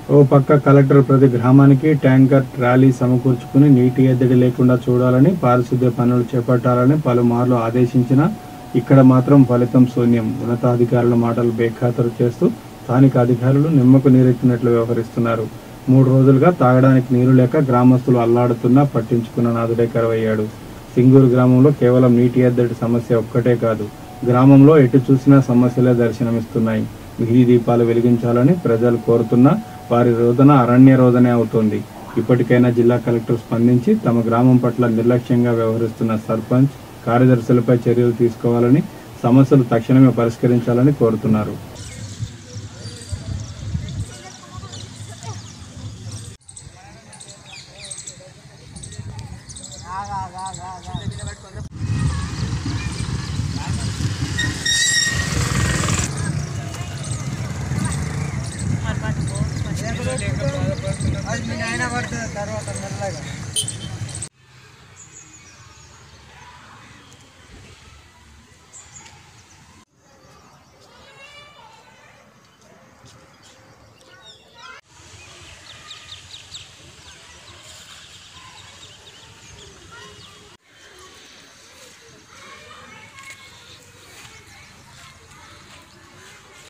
ఓ పక్క కలెక్టర్ ప్రతి గ్రామానికి ట్యాంకర్ ట్రాలీ సమకూర్చుకుని నీటి ఎద్దడి లేకుండా చూడాలని పారిశుద్ధ్య పనులు చేపట్టాలని పలుమార్లు ఆదేశించినా ఇక్కడ మాత్రం ఫలితం శూన్యం ఉన్నతాధికారుల మాటలు బేఖాతరు చేస్తూ స్థానిక అధికారులు నిమ్మకు నీరెత్తినట్లు వ్యవహరిస్తున్నారు మూడు రోజులుగా తాగడానికి నీరు లేక గ్రామస్తులు అల్లాడుతున్నా పట్టించుకున్న నాదుడే కరువయ్యాడు సింగూరు గ్రామంలో కేవలం నీటి ఎద్దడి సమస్య ఒక్కటే కాదు గ్రామంలో ఎటు చూసినా సమస్యలే దర్శనమిస్తున్నాయి వీధి దీపాలు వెలిగించాలని ప్రజలు కోరుతున్నా వారి రోదన అరణ్య రోదనే అవుతోంది ఇప్పటికైనా జిల్లా కలెక్టర్ స్పందించి తమ గ్రామం పట్ల నిర్లక్ష్యంగా వ్యవహరిస్తున్న సర్పంచ్ కార్యదర్శులపై చర్యలు తీసుకోవాలని సమస్యలు తక్షణమే పరిష్కరించాలని కోరుతున్నారు అది మీ నాయన పడుతుంది తర్వాత మెల్లగా